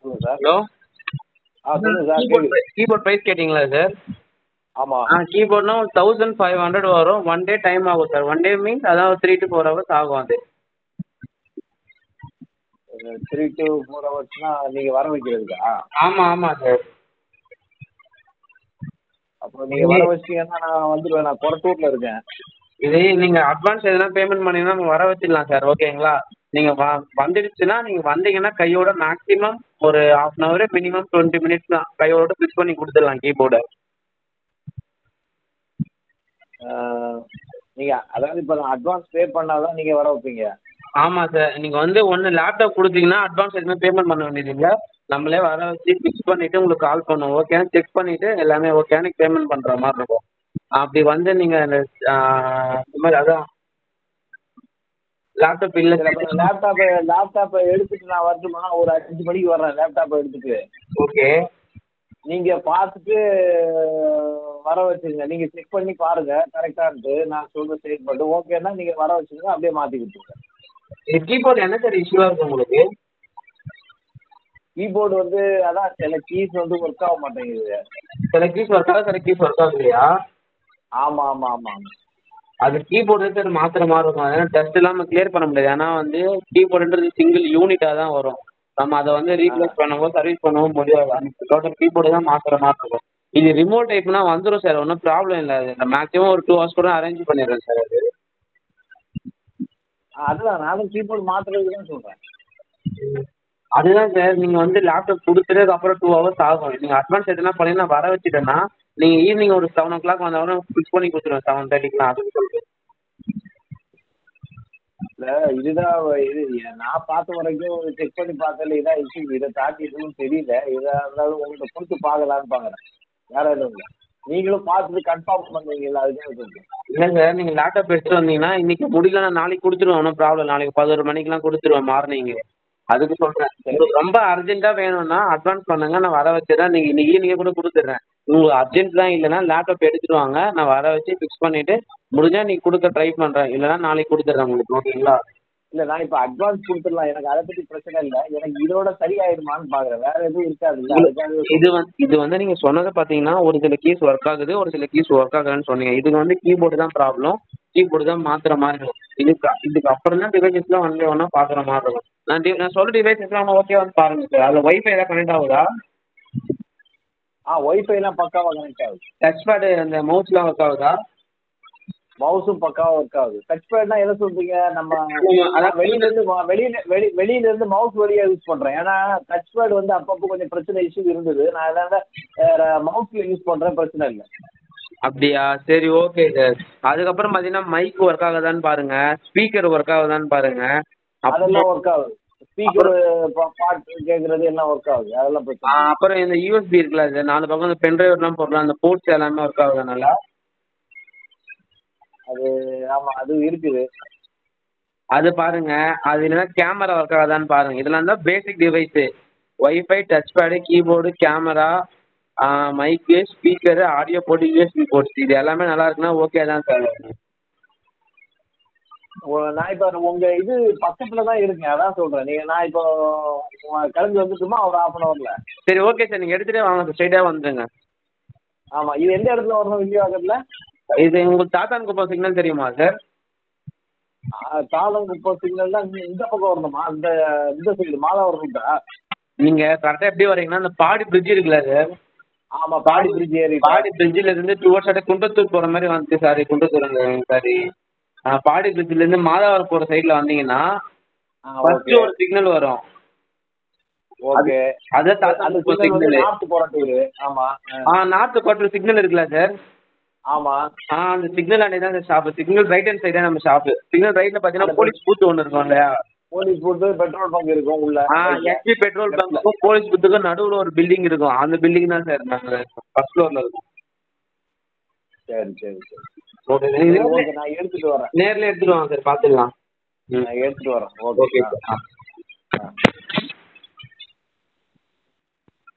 சொல்லுங்க sir hello ஆ சொல்லுங்க சார் கீபோர்ட் கேக்குது கீபோர்ட் ப்ரைஸ் கேட்டிங்களா சார் ஆமா ஆ கீபோர்ட்னா தௌசண்ட் ஃபைவ் ஹண்ட்ரட் வரும் ஒன் டே டைம் ஆகும் சார் ஒன் டே மீன்ஸ் அதாவது த்ரீ டு ஃபோர் ஹவர்ஸ் ஆகும் அது த்ரீ டு ஃபோர் ஹவர்ஸ்னா நீங்க வர வைக்கிறதுக்கா ஆமாம் ஆமாம் சார் அப்போ நீங்க வர வச்சிட்டீங்கன்னா நான் வந்துடுவேன் நான் கொரட்டூர்ல இருக்கேன் இது நீங்கள் அட்வான்ஸ் எதுனா பேமெண்ட் பண்ணீங்கன்னா நம்ம வர வச்சிடலாம் சார் ஓகேங்களா நீங்கள் வ வந்துடுச்சுன்னா நீங்கள் வந்தீங்கன்னா கையோட மேக்ஸிமம் ஒரு half an hour minimum twenty minutes தான் கையோட ஃபிக்ஸ் பண்ணி கொடுத்துடலாம் கீபோர்டை ஆஹ், நீங்க அதாவது இப்போ நான் அட்வான்ஸ் பே பண்ணாதான் நீங்க வர வைப்பீங்க ஆமாம் சார் நீங்கள் வந்து ஒன்று லேப்டாப் கொடுத்தீங்கன்னா அட்வான்ஸ் எதுவுமே பேமெண்ட் பண்ண வேண்டியது இல்லை நம்மளே வர வச்சு ஃபிக்ஸ் பண்ணிவிட்டு உங்களுக்கு கால் பண்ணுவோம் ஓகேன்னு செக் பண்ணிவிட்டு எல்லாமே ஓகேன்னு பேமெண்ட் பண்ணுற மாதிரி இருக்கும் அப்படி வந்து நீங்கள் இந்த இந்த மாதிரி அதான் லேப்டாப் இல்லை லேப்டாப் லேப்டாப்பை எடுத்துட்டு நான் வரட்டுமா ஒரு அஞ்சு மணிக்கு வர்றேன் லேப்டாப்பை எடுத்துட்டு ஓகே நீங்க பார்த்துட்டு வர வச்சுருங்க நீங்க செக் பண்ணி பாருங்க கரெக்டான்ட்டு நான் சொல்ற ஸ்டேட்மெண்ட் ஓகேன்னா நீங்க வர வச்சுருங்க அப்படியே மாத்தி கொடுத்துருங்க இது கீபோர்டு என்ன சார் இஷ்யூவாக இருக்குது உங்களுக்கு கீபோர்டு வந்து அதான் சில கீஸ் வந்து ஒர்க் ஆக மாட்டேங்குது சில கீஸ் ஒர்க் ஆகுது சில கீஸ் ஒர்க் ஆகலையா ஆமா ஆமா ஆமா ஆமா அது கீபோர்டு சார் மாற்றுற மாதிரி இருக்கும் ஏன்னா டஸ்ட் இல்லாமல் கிளியர் பண்ண முடியாது ஏன்னா வந்து கீபோர்டுன்றது சிங்கிள் யூனிட்டாக தான் வரும் நம்ம அதை வந்து ரீப்ளேஸ் பண்ணவோ சர்வீஸ் பண்ணவோ முடியாது அந்த டோட்டல் கீபோர்டு தான் மாற்றுற மாதிரி இருக்கும் இது ரிமோட் டைப்னா வந்துடும் சார் ஒன்றும் ப்ராப்ளம் இல்லை அது மேக்ஸிமம் ஒரு டூ ஹவர்ஸ் கூட அரேஞ்ச் பண்ணிடுறேன் சார் அது அதுதான் நானும் கீபோர்டு மாத்துறதுக்கு தான் சொல்றேன் அதுதான் சார் நீங்கள் வந்து லேப்டாப் கொடுத்துட்டு அப்புறம் டூ ஹவர்ஸ் ஆகும் நீங்கள் அட்வான்ஸ் எதுனா பண்ணி நான் வர வச்சுட்டேன்னா நீங்கள் ஈவினிங் ஒரு செவன் ஓ கிளாக் வந்தாலும் ஃபிக்ஸ் பண்ணி கொடுத்துருவேன் செவன் தேர்ட்டிக்குலாம் அதுக்கு சொல்லிட்டு இல்ல இதுதான் இது நான் பார்த்த வரைக்கும் செக் பண்ணி பார்த்ததுல இதான் இஷ்யூ இதை தாண்டி எதுவும் தெரியல இதா இருந்தாலும் உங்கள்கிட்ட கொடுத்து பார்க்கலான்னு பார்க்குறேன் வேற எதுவும் இல்லை நீங்களும் பார்த்துட்டு கன்ஃபார்ம் பண்ணுவீங்கல்ல அதுதான் சொல்றேன் இல்லை சார் நீங்கள் லேப்டாப் எடுத்துட்டு வந்தீங்கன்னா இன்னைக்கு முடியலன்னா நாளைக்கு கொடுத்துருவேன் ஒன்றும் ப்ராப்ளம் நாளைக்கு பதினோரு மணிக்கெலாம் கொடுத்துருவேன் மார்னிங்கு அதுக்கு சொல்கிறேன் உங்களுக்கு ரொம்ப அர்ஜென்ட்டாக வேணும்னா அட்வான்ஸ் பண்ணுங்க நான் வர வச்சுறேன் நீங்கள் இன்னைக்கு ஈவினிங்கே கூட கொடுத்துட்றேன் உங்களுக்கு அர்ஜென்ட் தான் இல்லைன்னா லேப்டாப் எடுத்துட்டு வாங்க நான் வர வச்சு ஃபிக்ஸ் பண்ணிவிட்டு முடிஞ்சா இன்னைக்கு கொடுக்க ட்ரை பண்ணுறேன் இல்லைன்னா நாளைக்கு கொடுத்துட்றேன் உங்களுக்கு ஓகேங்களா இல்ல நான் இப்போ அட்வான்ஸ் கொடுத்துடலாம் எனக்கு அதை பத்தி பிரச்சனை இல்லை எனக்கு இதோட சரியாயிடுமான்னு பார்க்குறேன் வேற எதுவும் இருக்காது இல்ல அதுக்காக இது வந்து இது வந்து நீங்கள் சொன்னதை பார்த்தீங்கன்னா ஒரு சில கீஸ் ஒர்க் ஆகுது ஒரு சில கீஸ் ஒர்க் ஆகலன்னு சொன்னீங்க இதுக்கு வந்து கீபோர்டு தான் ப்ராப்ளம் கீபோர்டு தான் மாற்றுற மாதிரி இருக்கும் இதுக்கு இதுக்கு அப்புறம் தான் டிவைசஸ்லாம் வந்து ஒன்றா பார்க்குற மாதிரி இருக்கும் நான் டி நான் சொல்கிற டிவைசஸ்லாம் ஓகே வந்து பாருங்க சார் அதில் ஒய்ஃபை ஏதாவது கனெக்ட் ஆகுதா ஆ ஒய்ஃபைலாம் பக்காவா கனெக்ட் ஆகுது டச் பேடு அந்த மவுஸ்லாம் ஒர்க் ஆகுதா மவுஸும் பக்காவா ஒர்க் ஆகுது டச் பேட்னா எதை சொல்றீங்க நம்ம அதான் நான் வெளியில இருந்து வா- வெளியில வெளி வெளியில இருந்து மவுஸ் வழியா யூஸ் பண்றேன் ஏன்னா டச் பேட் வந்து அப்பப்போ கொஞ்சம் பிரச்சனை இஷ்யூ இருந்தது நான் அதனால மவுஸ்ல யூஸ் பண்றேன் பிரச்சனை இல்லை அப்படியா சரி ஓகே சார் அதுக்கப்புறம் பார்த்தீங்கன்னா மைக் ஒர்க் ஆகுதான்னு பாருங்க ஸ்பீக்கர் ஒர்க் ஆகுதான்னு பாருங்க அப்புறம் அதெல்லாம் ஒர்க் ஆகுது ஸ்பீக்கர் பாட்டு கேட்கறது எல்லாம் ஒர்க் ஆகுது அதெல்லாம் ஆ, பிரச்சனை இல்லை. அப்புறம் இந்த யூஎஸ்பி இருக்குல்ல சார் நாலு பக்கம் இந்த பென்ட்ரைவ்லாம் போடலாம் அந்த போர்ட்ஸ் எல்லாமே ஒர்க் ஆகுதா நல்லா அது ஆமா அது இருக்குது அது பாருங்க அது இல்லைன்னா கேமரா ஒர்க் ஆகுதான்னு பாருங்க இதெல்லாம் தான் basic device wifi touch pad keyboard camera mic speaker audio port USB ports இது எல்லாமே நல்லா இருக்குன்னா ஓகே தான் சார் உ- நான் இப்போ உங்க இது பக்கத்துல தான் இருக்கேன் அதான் சொல்றேன் நீங்க நான் இப்போ உ- கிளம்பி வந்துட்டுமா ஒரு ஹாஃப் அன் ஹவர்ல சரி ஓகே சார் நீங்கள் எடுத்துகிட்டே வாங்க சார் ஸ்ட்ரைட்டாக வந்துடுங்க ஆமா இது எந்த இடத்துல வரணும் விஜயவாக்கத்துல இது உங்களுக்கு தாத்தான் குப்பம் சிக்னல் தெரியுமா சார் தாளங்குப்பம் சிக்னல் தான் இந்த- இந்த பக்கம் வரணுமா இந்த இந்த சைடு மாதாவரம் ரூட்டா நீங்கள் கரெக்டாக எப்படி வரீங்கன்னா அந்த பாடி பிரிட்ஜ் இருக்குல்ல சார் ஆமா பாடி பிரிட்ஜ் ஏறி பாடி பிரிட்ஜில் இருந்து டுவர்ட்ஸ் அப்படியே குன்றத்தூர் போகிற மாதிரி வந்துச்சு சாரி குன்றத்தூர் சாரி பாடி பிரிட்ஜில் இருந்து மாதாவரம் போகிற சைடில் வந்தீங்கன்னா ஃபர்ஸ்ட் ஓகே ஒரு சிக்னல் வரும் ஓகே அதான் அந்த தாத்தா சிக்னல் வந்து சிக்னல் நார்த் போற டூரு ஆமா ஆ நார்த் குவார்டர் சிக்னல் இருக்குல்ல சார் ஆமா ஆ அந்த சிக்னல் அன்னைக்கு தான் sir shop signal right hand side நம்ம ஷாப்பு சிக்னல் ரைட்ல பார்த்தீங்கன்னா போலீஸ் பூத் ஒன்று இருக்கும் இல்லையா போலீஸ் போட்டு பெட்ரோல் பங்க் இருக்கும் உள்ள ஆ எஸ்பி பெட்ரோல் பங்க்குக்கும் போலீஸ் பூத்துக்கும் நடுவில் ஒரு பில்டிங் இருக்கும் அந்த பில்டிங் தான் சார் நாங்கள் ஃபர்ஸ்ட் ஃப்ளோரில் இருக்கோம் சரி சரி சரி ஓகே சரி, ஓகே நான் எடுத்துட்டு வரேன் நேரில் எடுத்துட்டு வாங்க சார் பார்த்துக்கலாம் ம் நான் எடுத்துட்டு வரேன் ஓகே ஓகே சார் ஆ ஆ